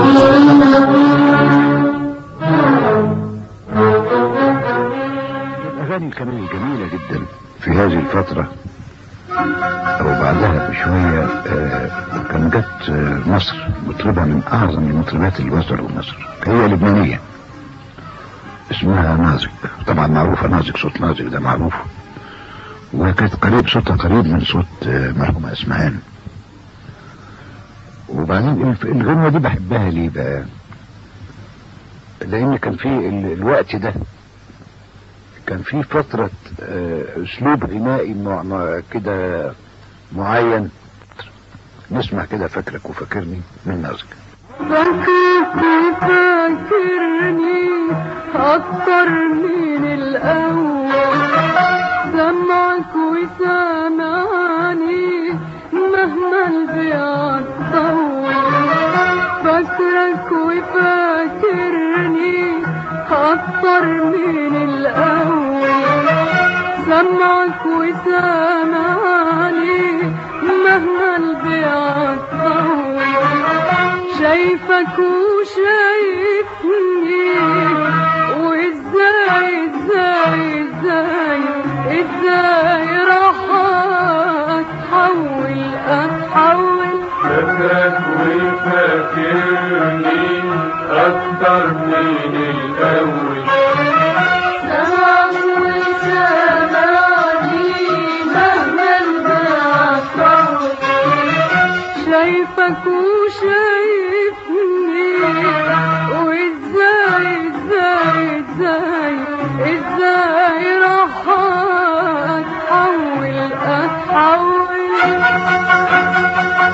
الأغاني كمان الجميلة جدا في هذه الفترة أو بعدها بشوية آه، كان جت آه، مصر مطربة من أعظم المطربات اللي وصلوا مصر هي لبنانية اسمها نازك طبعا معروفة نازك صوت نازك ده معروف وكانت قريب صوتها قريب من صوت آه، مرحومة اسمهان وبعدين الف- الغنوة دي بحبها ليه بقى لأن كان في ال- الوقت ده كان في فترة آه، أسلوب غنائي مع- مع- كده معين نسمع كده فاكرك وفاكرني من نازك فاكرني فاكرني أكتر من الأول سمعك وسامعني مهما البيع طول فاكرك وفاكرني أكتر من الأول سمعك وسامعني مهما البيع طول شايفك وشايفني وازاي ازاي ازاي ازاي راح اتحول اتحول فاكرك وفاكرني أكتر من الأول سمعك وسامعني مهما البيع طول شايفك وشايفني وازاي ازاي ازاي ازاي راح اتحول اتحول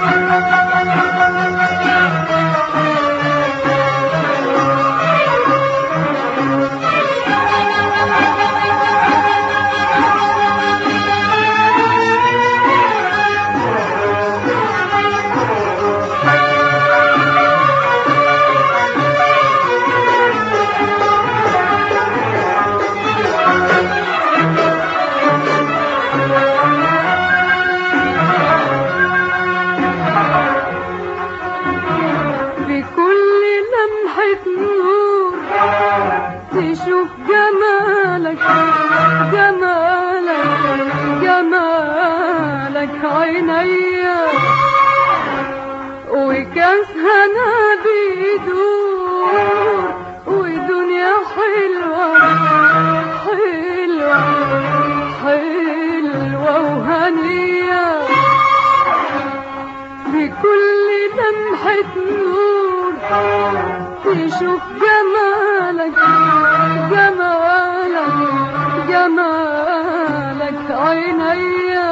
بكل لمحة نور تشوف جمالك جمالك جمالك عينيا وكاس هنا بيدور ودنيا حلوة حلوة حلوة وهنية بكل لمحة نور تشوف جمالك جمالك جمالك عينيا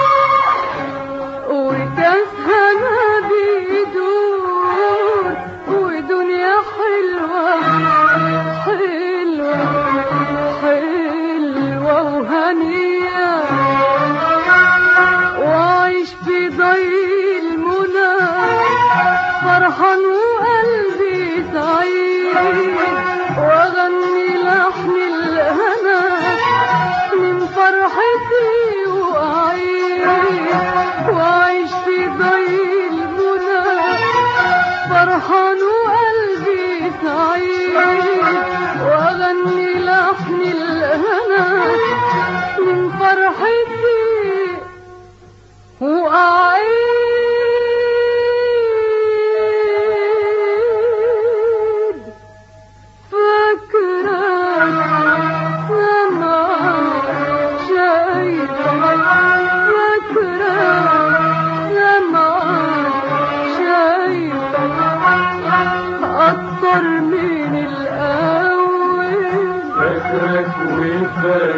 وكاسها بيدور ودنيا حلوة حلوة حلوة وهنية وعيش في ضي المنى فرحان وقلبي سعيد واغني لحن الهنا من فرحتي واعيد وعيش في ضي المنى فرحان وقلبي سعيد واغني لحن الهنا من فرحتي وأعيد فاكرك سمعك شايفك فاكرك سمعك شايفك أكتر من الأول فاكرك وفاكرني